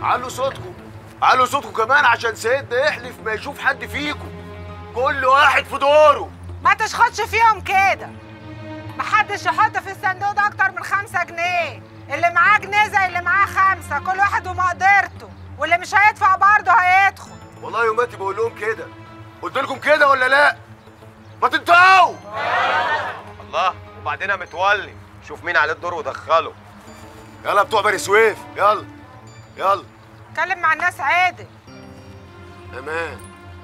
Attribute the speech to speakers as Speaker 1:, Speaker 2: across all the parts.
Speaker 1: علوا صوتكم علوا صوتكم كمان عشان سيدنا يحلف ما يشوف حد فيكم كل واحد في دوره
Speaker 2: ما تشخطش فيهم كده محدش يحط في الصندوق ده اكتر من خمسة جنيه اللي معاه جنيه زي اللي معاه خمسة كل واحد ومقدرته واللي مش هيدفع برضه هيدخل
Speaker 1: والله يوماتي بقول لهم كده قلت لكم كده ولا لا ما تنتهوا
Speaker 3: الله وبعدين متولي شوف مين عليه الدور ودخله
Speaker 1: يلا بتوع بني سويف يلا يلا
Speaker 2: اتكلم مع الناس عادل
Speaker 1: امان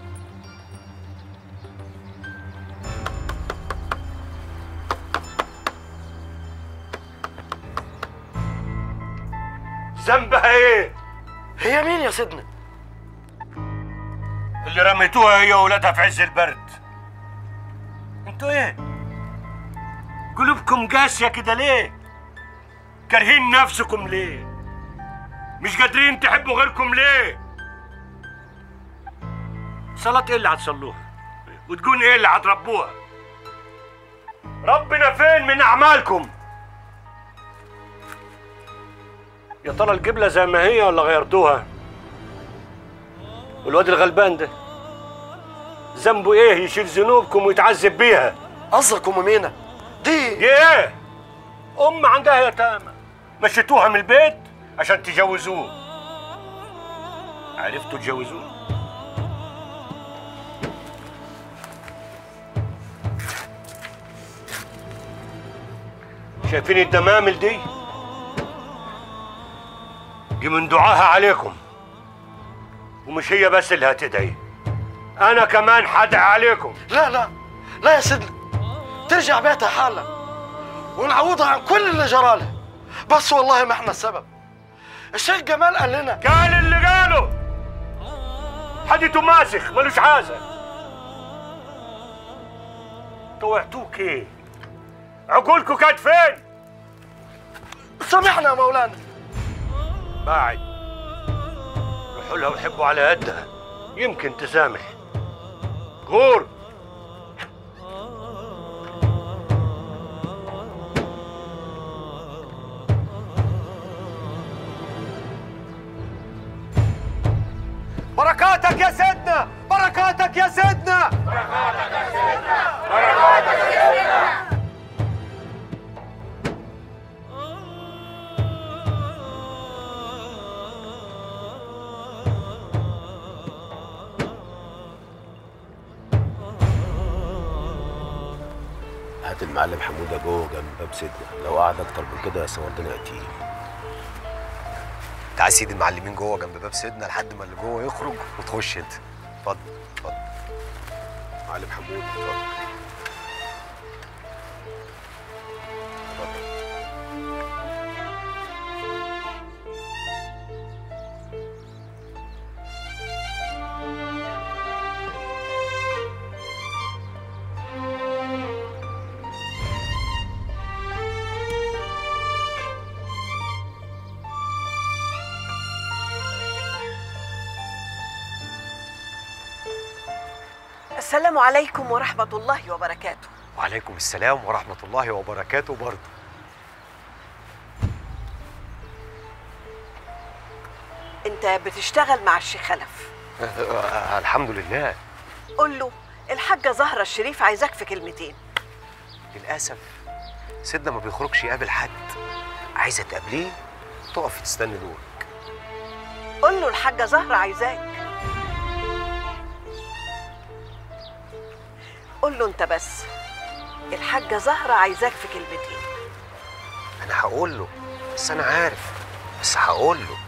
Speaker 4: ذنبها ايه؟
Speaker 5: هي مين يا سيدنا؟
Speaker 4: اللي رميتوها هي وولادها في عز البرد انتوا ايه؟ قلوبكم قاسية كده ليه؟ كارهين نفسكم ليه؟ مش قادرين تحبوا غيركم ليه؟ صلاة ايه اللي هتصلوها؟ وتكون ايه اللي هتربوها؟ ربنا فين من أعمالكم؟ يا ترى القبلة زي ما هي ولا غيرتوها؟ والواد الغلبان ده ذنبه ايه يشيل ذنوبكم ويتعذب بيها؟
Speaker 5: قصدك ام مينا دي
Speaker 4: دي ايه؟ أم عندها يتامى مشيتوها من البيت عشان تجوزوه عرفتوا تجوزوه؟ شايفين الدمامل دي؟ دي من دعاها عليكم ومش هي بس اللي هتدعي أنا كمان حدعي عليكم
Speaker 5: لا لا لا يا سيدنا ترجع بيتها حالا ونعوضها عن كل اللي جرالها بس والله ما احنا السبب الشيخ جمال قال لنا
Speaker 4: قال اللي قاله حديته ماسخ ملوش حازة طوعتوك ايه عقولكوا كانت فين
Speaker 5: سامحنا يا مولانا
Speaker 4: بعد روحوا لها وحبوا على قدها يمكن تسامح غور
Speaker 1: بركاتك يا سيدنا بركاتك يا سيدنا هات المعلم حموده جوه جنب باب سيدنا لو قعد اكتر من كده سوردنا قتيل
Speaker 3: تعال سيدي المعلمين جوه جنب باب سيدنا لحد ما اللي جوه يخرج وتخش انت اتفضل اتفضل
Speaker 1: معلم حمود اتفضل
Speaker 6: السلام عليكم ورحمة الله وبركاته
Speaker 3: وعليكم السلام ورحمة الله وبركاته برضه
Speaker 6: انت بتشتغل مع الشيخ خلف
Speaker 3: الحمد لله
Speaker 6: قول له الحاجة زهرة الشريف عايزاك في كلمتين
Speaker 3: للأسف سيدنا ما بيخرجش يقابل حد عايزة تقابليه تقفي تستني دورك
Speaker 6: قول له الحاجة زهرة عايزاك قول له انت بس الحاجة زهرة عايزاك في كلمتين
Speaker 3: أنا هقول له بس أنا عارف بس هقول له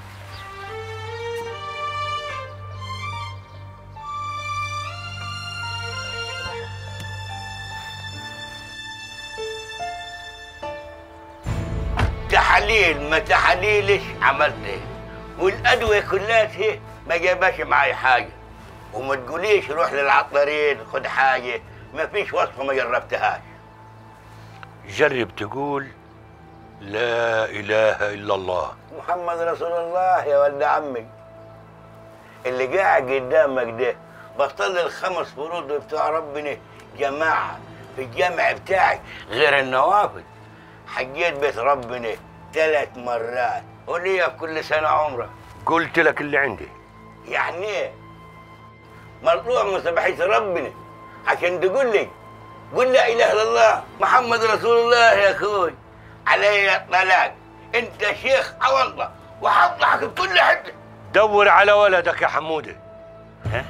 Speaker 7: تحاليل ما تحاليلش عملت ايه والادويه كلها ايه ما جابش معايا حاجه وما تقوليش روح للعطارين خد حاجه ما فيش وصفه ما جربتهاش
Speaker 4: جرب تقول لا إله إلا الله
Speaker 7: محمد رسول الله يا ولد عمي اللي قاعد قدامك ده بطل الخمس فروض بتوع ربنا جماعة في الجامع بتاعي غير النوافل حجيت بيت ربنا ثلاث مرات وليا في كل سنة عمرة
Speaker 4: قلت لك اللي عندي
Speaker 7: يعني ايه مطلوع من سبحية ربنا عشان تقول لي قل لا اله الا الله محمد رسول الله يا اخوي علي الطلاق انت شيخ اه والله وحطلعك في كل حته
Speaker 4: دور على ولدك يا حموده
Speaker 7: ها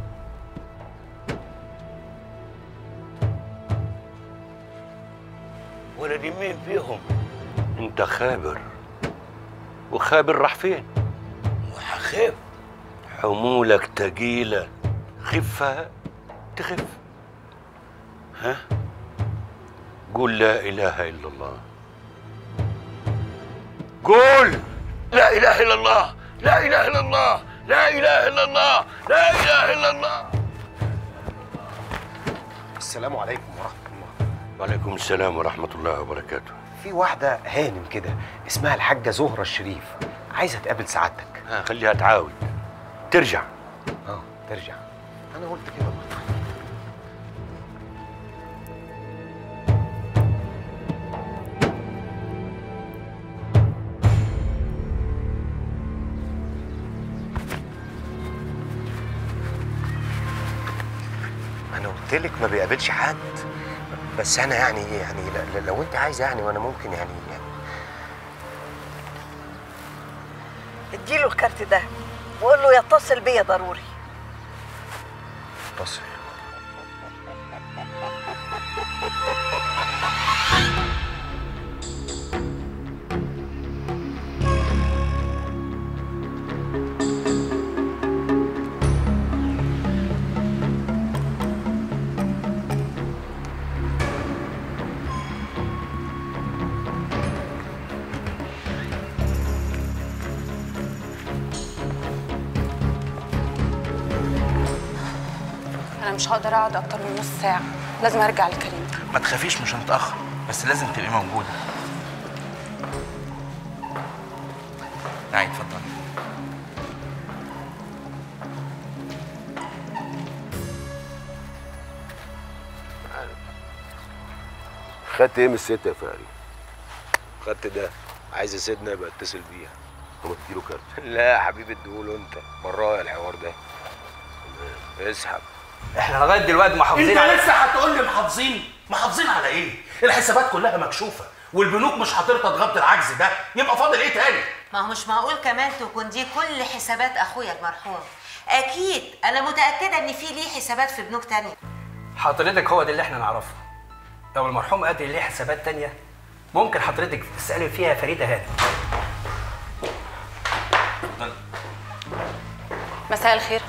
Speaker 7: ولدي مين فيهم
Speaker 4: انت خابر وخابر راح فين
Speaker 7: وحخيف
Speaker 4: حمولك تقيلة خفها تخف
Speaker 7: ها
Speaker 4: قول لا إله إلا الله قول
Speaker 7: لا اله الا الله لا اله الا الله لا اله الا الله لا اله الا الله
Speaker 3: السلام عليكم ورحمه الله
Speaker 4: وعليكم السلام ورحمة الله وبركاته
Speaker 3: في واحده هانم كده اسمها الحاجه زهره الشريف عايزه تقابل سعادتك
Speaker 4: ها خليها تعاود ترجع
Speaker 3: اه ترجع انا قلت كده برضه انا قلت لك ما بيقابلش حد بس انا يعني يعني ل- ل- لو انت عايز يعني وانا ممكن يعني, يعني
Speaker 6: اديله الكارت ده وقول له يتصل بيا ضروري
Speaker 3: اتصل
Speaker 8: انا مش هقدر اقعد اكتر من نص ساعه لازم ارجع لكريم
Speaker 9: ما تخافيش مش هنتأخر بس لازم تبقي موجودة تعالي اتفضلي
Speaker 1: خدت ايه من الست يا فاري؟
Speaker 3: خدت ده عايز سيدنا يبقى اتصل بيها
Speaker 1: طب تديله كارت
Speaker 3: لا يا حبيبي اديهوله انت برايا الحوار ده اسحب
Speaker 9: احنا لغاية دلوقتي محافظين
Speaker 5: انت
Speaker 9: على
Speaker 5: لسه هتقول لي محافظين محافظين على ايه الحسابات كلها مكشوفه والبنوك مش هترضى تغطي العجز ده يبقى فاضل ايه تاني
Speaker 10: ما هو مش معقول كمان تكون دي كل حسابات اخويا المرحوم اكيد انا متاكده ان في ليه حسابات في بنوك تانية
Speaker 9: حضرتك هو ده اللي احنا نعرفه لو المرحوم قادر ليه حسابات تانية ممكن حضرتك تسألي فيها فريدة هانم
Speaker 8: مساء الخير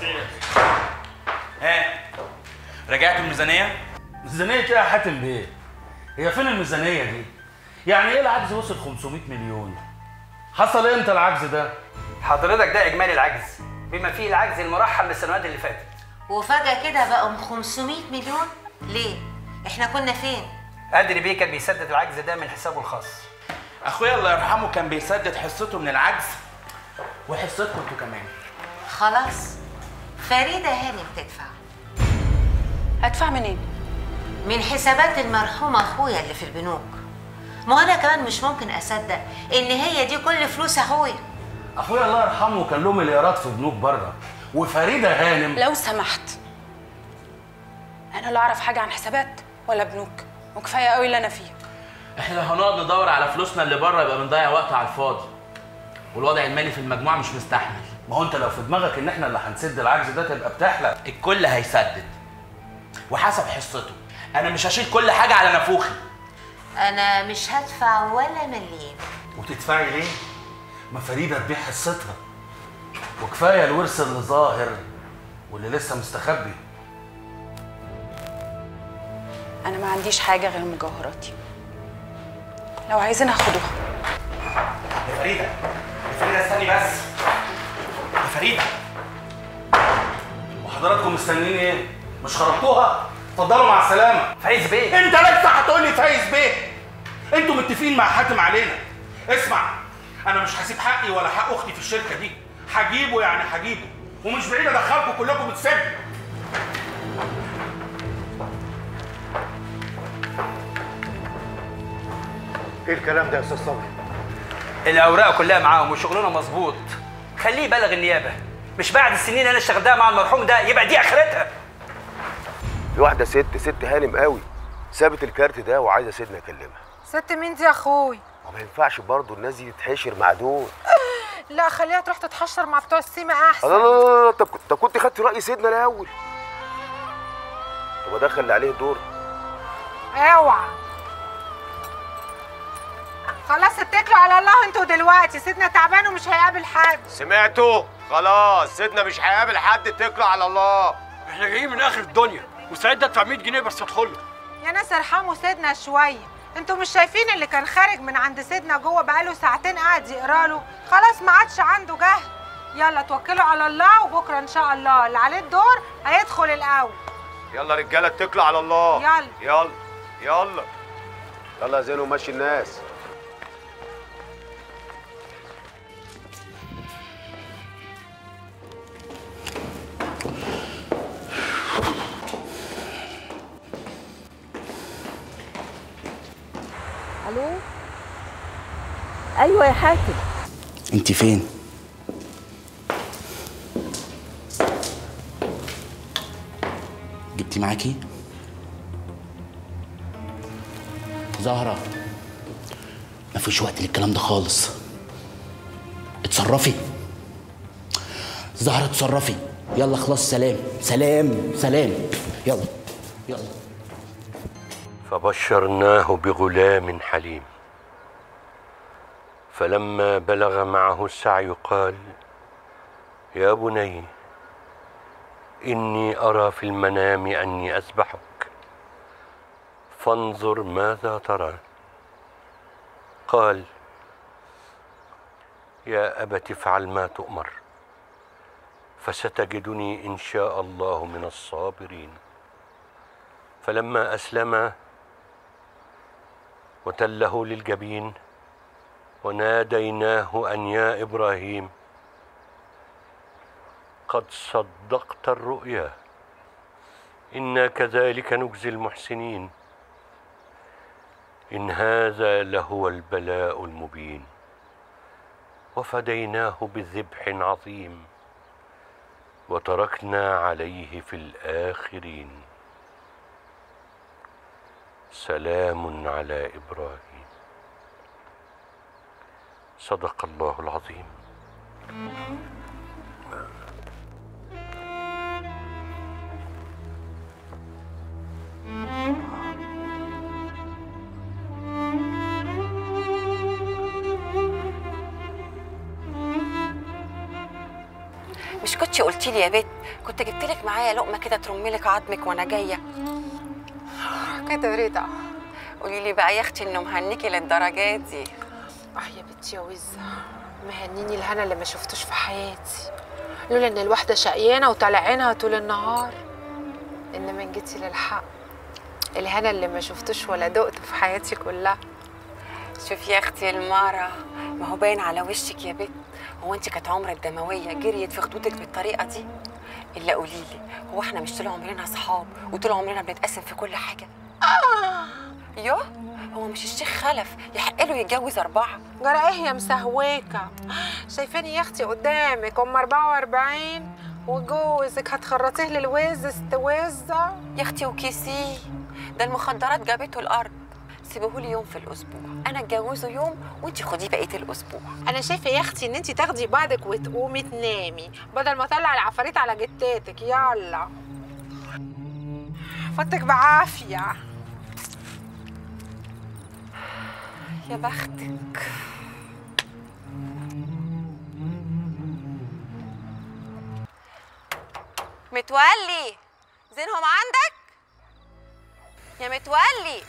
Speaker 11: ها رجعتوا الميزانيه
Speaker 5: ميزانيه ايه يا حاتم بيه هي فين الميزانيه دي يعني ايه العجز وصل 500 مليون حصل امتى العجز ده
Speaker 9: حضرتك ده إجمالي العجز بما فيه العجز المرحل من السنوات اللي فاتت
Speaker 10: وفجاه كده بقوا 500 مليون ليه احنا كنا فين
Speaker 9: قادر بيه كان بيسدد العجز ده من حسابه الخاص
Speaker 11: اخويا الله يرحمه كان بيسدد حصته من العجز وحصتكم انتوا كمان
Speaker 10: خلاص فريده هانم تدفع
Speaker 8: هدفع منين
Speaker 10: من حسابات المرحوم اخويا اللي في البنوك ما انا كمان مش ممكن اصدق ان هي دي كل فلوس اخويا
Speaker 5: اخويا الله يرحمه كان له مليارات في بنوك بره وفريده هانم
Speaker 8: لو سمحت انا لا اعرف حاجه عن حسابات ولا بنوك وكفايه قوي اللي انا فيه
Speaker 11: احنا لو هنقعد ندور على فلوسنا اللي بره يبقى بنضيع وقت على الفاضي والوضع المالي في المجموعه مش مستحمل
Speaker 5: ما هو انت لو في دماغك ان احنا اللي هنسد العجز ده تبقى بتحلم
Speaker 11: الكل هيسدد وحسب حصته انا مش هشيل كل حاجه على نافوخي
Speaker 10: انا مش هدفع ولا مليم
Speaker 5: وتدفعي ليه؟ ما فريده تبيع حصتها وكفايه الورث اللي ظاهر واللي لسه مستخبي
Speaker 8: انا ما عنديش حاجه غير مجوهراتي لو عايزين خدوها
Speaker 11: يا فريده يا فريده استني بس يا فريده
Speaker 5: وحضراتكم مستنيين ايه؟ مش خربتوها؟ اتفضلوا مع السلامه
Speaker 9: فايز بيه
Speaker 5: انت لسه هتقول لي فايز بيه انتوا متفقين مع حاتم علينا اسمع انا مش هسيب حقي ولا حق اختي في الشركه دي هجيبه يعني هجيبه ومش بعيد ادخلكم كلكم السجن
Speaker 3: ايه الكلام ده يا استاذ صبري
Speaker 9: الأوراق كلها معاهم وشغلنا مظبوط خليه يبلغ النيابه مش بعد السنين اللي انا اشتغلتها مع المرحوم ده يبقى دي اخرتها
Speaker 1: في واحده ست ست هانم قوي سابت الكارت ده وعايزه سيدنا يكلمها
Speaker 2: ست مين دي يا اخوي
Speaker 1: وما ينفعش برضه الناس دي تتحشر مع دول
Speaker 2: لا خليها تروح تتحشر مع بتوع السيما
Speaker 1: لا
Speaker 2: احسن
Speaker 1: لا لا لا طب طب كنت خدت راي سيدنا الاول طب ادخل اللي عليه الدور
Speaker 2: اوعى خلاص اتكلوا على الله انتوا دلوقتي سيدنا تعبان ومش هيقابل حد
Speaker 4: سمعتوا خلاص سيدنا مش هيقابل حد اتكلوا على الله
Speaker 12: احنا جايين من اخر الدنيا مستعد ادفع 100 جنيه بس ادخل
Speaker 2: يا ناس ارحموا سيدنا شويه انتوا مش شايفين اللي كان خارج من عند سيدنا جوه بقاله ساعتين قاعد يقرا له خلاص ما عادش عنده جهل يلا توكلوا على الله وبكره ان شاء الله اللي عليه الدور هيدخل الاول
Speaker 4: يلا رجاله اتكلوا على الله
Speaker 2: يلا.
Speaker 4: يلا يلا
Speaker 1: يلا يا زينو مشي الناس
Speaker 6: الو ايوه يا حاتم
Speaker 5: انت فين جبتي معاكي زهرة مفيش وقت للكلام ده خالص اتصرفي زهرة اتصرفي يلا خلاص سلام سلام سلام يلا يلا
Speaker 4: فبشرناه بغلام حليم فلما بلغ معه السعي قال يا بني اني ارى في المنام اني اذبحك فانظر ماذا ترى قال يا ابت افعل ما تؤمر فستجدني ان شاء الله من الصابرين فلما اسلما وتله للجبين وناديناه ان يا ابراهيم قد صدقت الرؤيا انا كذلك نجزي المحسنين ان هذا لهو البلاء المبين وفديناه بذبح عظيم وتركنا عليه في الاخرين سلام على ابراهيم صدق الله العظيم
Speaker 13: مش كنتي قلتي لي يا بت كنت جبت لك معايا لقمه كده ترمي لك عظمك وانا جايه
Speaker 2: كده رضا
Speaker 13: قولي لي بقى يا اختي انه مهنيكي للدرجات دي
Speaker 2: اه يا بنتي يا وزة مهنيني الهنا اللي ما شفتوش في حياتي لولا ان الواحده شقيانه وطالع عينها طول النهار انما إن جيتي للحق الهنا اللي ما شفتوش ولا دقته في حياتي كلها
Speaker 13: شوفي يا اختي المره ما هو باين على وشك يا بت هو انت كانت عمرك دمويه جريت في خدودك بالطريقه دي الا قولي لي هو احنا مش طول عمرنا اصحاب وطول عمرنا بنتقاسم في كل حاجه
Speaker 2: آه.
Speaker 13: يوه هو مش الشيخ خلف يحق له يتجوز اربعه
Speaker 2: جرى ايه يا مسهوكه شايفاني يا اختي قدامك ام 44 وجوزك هتخرطيه للوز استوزه
Speaker 13: يا اختي وكيسيه ده المخدرات جابته الارض سيبوهولي يوم في الاسبوع انا اتجوزه يوم وانت خديه بقيه الاسبوع
Speaker 2: انا شايفه يا اختي ان انت تاخدي بعضك وتقومي تنامي بدل ما اطلع العفاريت على جتاتك يلا فوتك بعافيه
Speaker 13: يا بختك متولي زينهم عندك يا متولي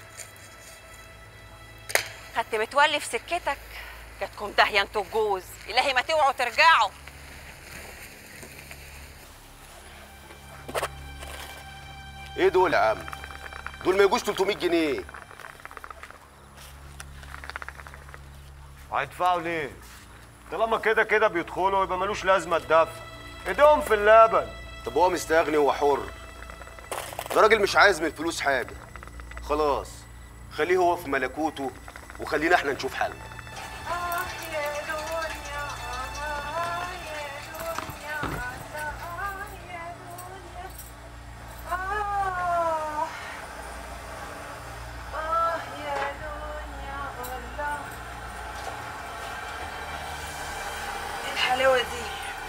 Speaker 13: خدت متولي في سكتك جاتكم داهيه انتوا الجوز الهي ما توعوا ترجعوا
Speaker 1: ايه دول يا عم دول ما يجوش 300 جنيه
Speaker 4: هيدفعوا ليه؟ طالما كده كده بيدخلوا يبقى ملوش لازمه الدفع ايديهم في اللبن
Speaker 1: طب هو مستغني وهو حر ده راجل مش عايز من الفلوس حاجه خلاص خليه هو في ملكوته وخلينا احنا نشوف حل
Speaker 2: الحلاوه دي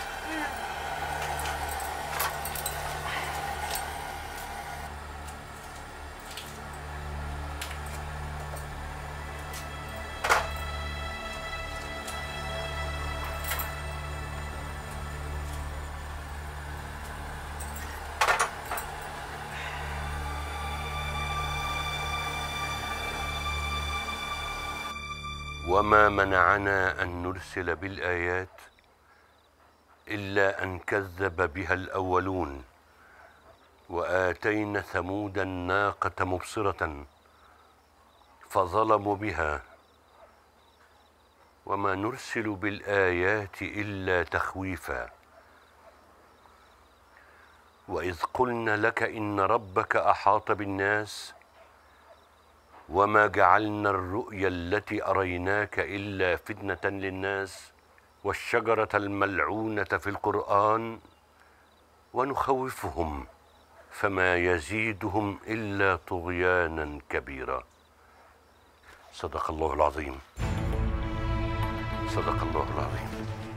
Speaker 4: وما منعنا ان نرسل بالايات الا ان كذب بها الاولون واتينا ثمود الناقه مبصره فظلموا بها وما نرسل بالايات الا تخويفا واذ قلنا لك ان ربك احاط بالناس وما جعلنا الرؤيا التي اريناك الا فتنه للناس والشجره الملعونه في القران ونخوفهم فما يزيدهم الا طغيانا كبيرا صدق الله العظيم صدق الله العظيم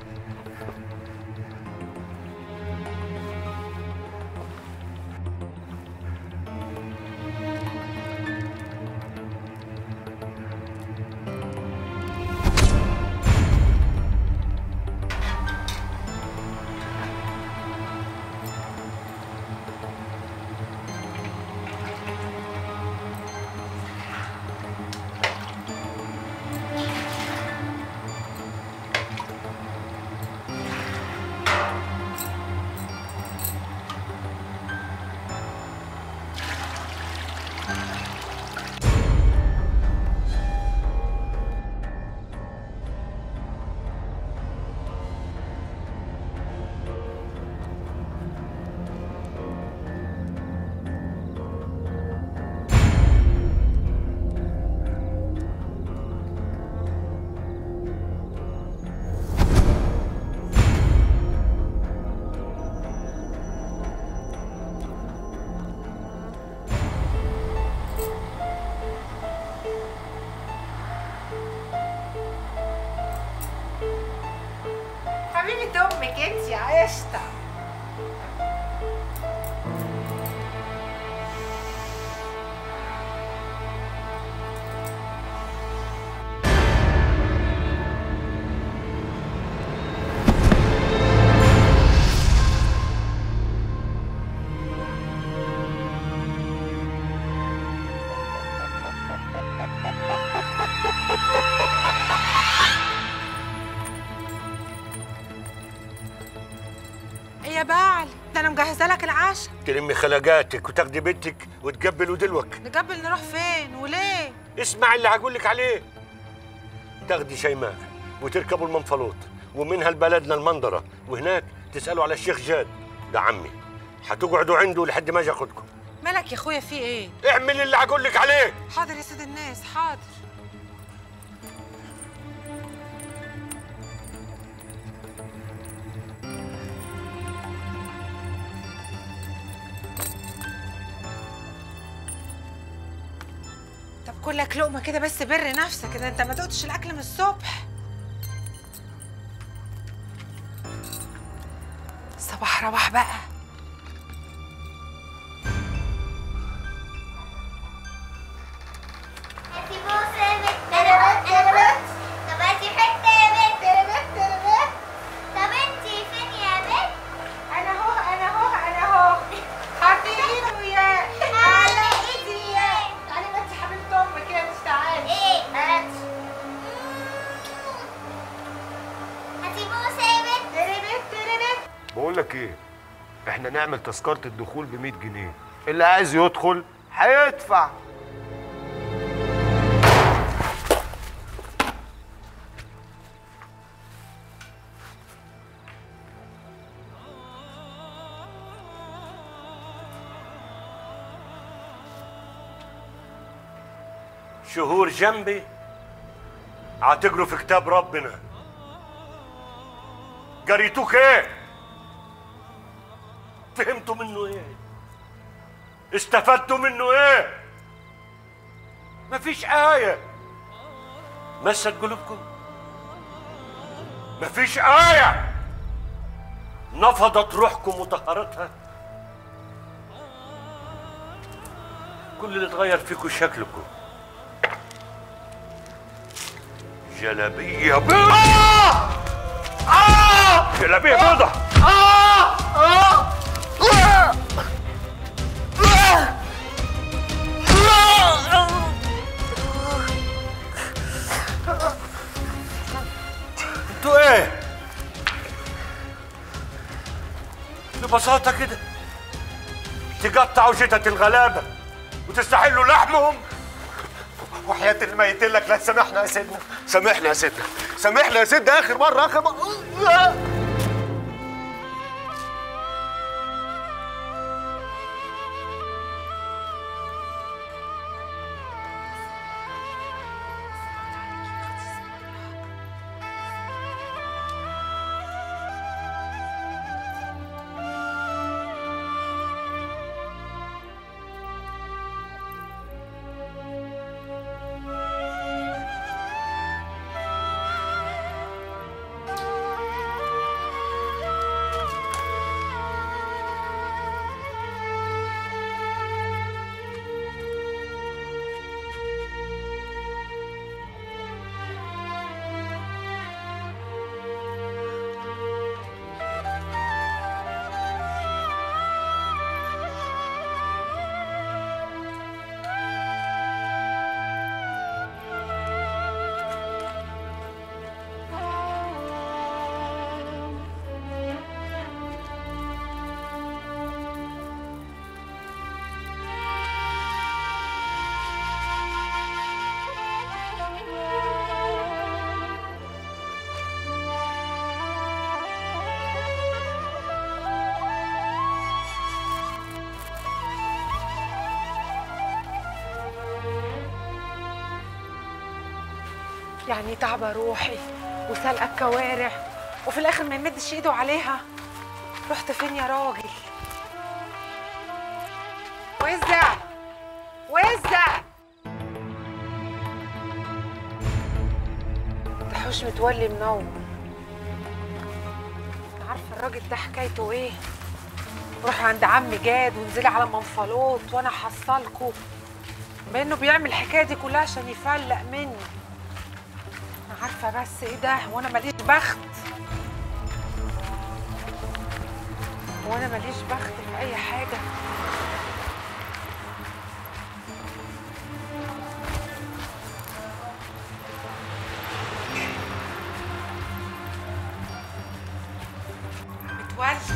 Speaker 2: حبيبة امك انت يا قشطه ايه يا بعل ده انا مجهزه لك العشاء
Speaker 4: تلمي خلقاتك وتاخدي بنتك وتقبلوا دلوك
Speaker 2: نقبل نروح فين وليه
Speaker 4: اسمع اللي هقول لك عليه تاخدي شيماء وتركبوا المنفلوط ومنها لبلدنا المنظره وهناك تسالوا على الشيخ جاد ده عمي هتقعدوا عنده لحد ما اجي اخدكم
Speaker 2: مالك يا اخويا في ايه
Speaker 4: اعمل اللي هقول لك عليه
Speaker 2: حاضر يا سيد الناس حاضر طب كلك لقمه كده بس بر نفسك كده انت ما دقتش الاكل من الصبح صباح رباح بقى انا اهو انا اهو انا اهو حاطين وياه على ايدي تعالي ما انت حبيبه امك كده مش تعالي ايه هاتي
Speaker 14: بقول لك ايه احنا نعمل تذكره الدخول ب 100 جنيه اللي عايز يدخل هيدفع
Speaker 4: شهور جنبي هتقروا في كتاب ربنا قريتوك ايه فهمتوا منه ايه استفدتوا منه ايه مفيش آية مست قلوبكم مفيش آية نفضت روحكم وطهرتها كل اللي اتغير فيكم شكلكم جلابية بيضة آه! جلابية بيضة انتوا ايه؟ ببساطة كده تقطعوا جتة الغلابة وتستحلوا لحمهم
Speaker 14: وحياة الميت لك لا سامحنا يا سيدنا سامحنا يا سيدنا سامحنا يا سيدنا اخر مرة اخر مرة
Speaker 2: يعني تعبة روحي وسلقة الكوارع وفي الآخر ما يمدش إيده عليها رحت فين يا راجل وزع وزع تحوش متولي منور عارفة الراجل ده حكايته ايه روحوا عند عم جاد وانزلي على منفلوط وانا حصلكوا بانه بيعمل الحكايه دي كلها عشان يفلق مني انا عارفه بس ايه ده وانا ماليش بخت وانا ماليش بخت في اي حاجه متولي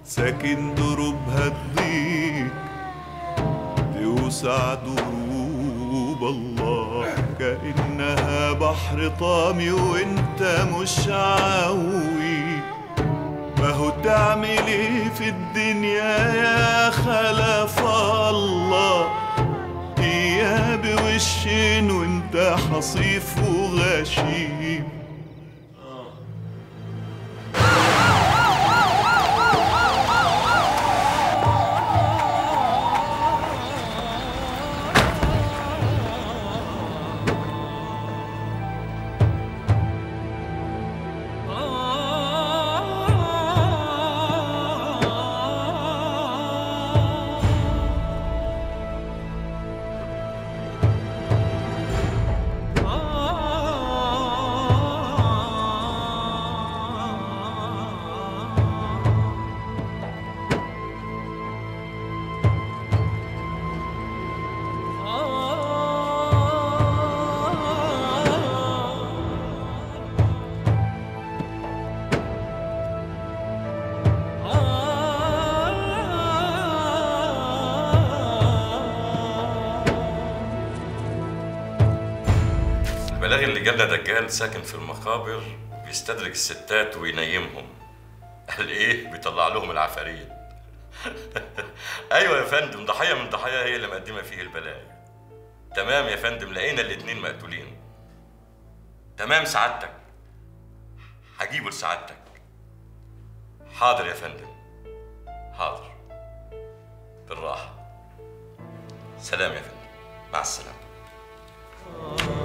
Speaker 15: ساكن دروبها تضيق توسع دروب الله كأنها بحر طامي وانت مش عاوي ما هو تعمل ايه في الدنيا يا خلف الله يا بوشين وانت حصيف وغشيم
Speaker 16: البلاغ اللي جالنا دجال ساكن في المقابر بيستدرج الستات وينيمهم قال ايه بيطلع لهم العفاريت ايوه يا فندم ضحيه من ضحايا هي اللي مقدمه فيه البلاغ تمام يا فندم لقينا الاتنين مقتولين تمام سعادتك هجيبه لسعادتك حاضر يا فندم حاضر بالراحه سلام يا فندم مع السلامه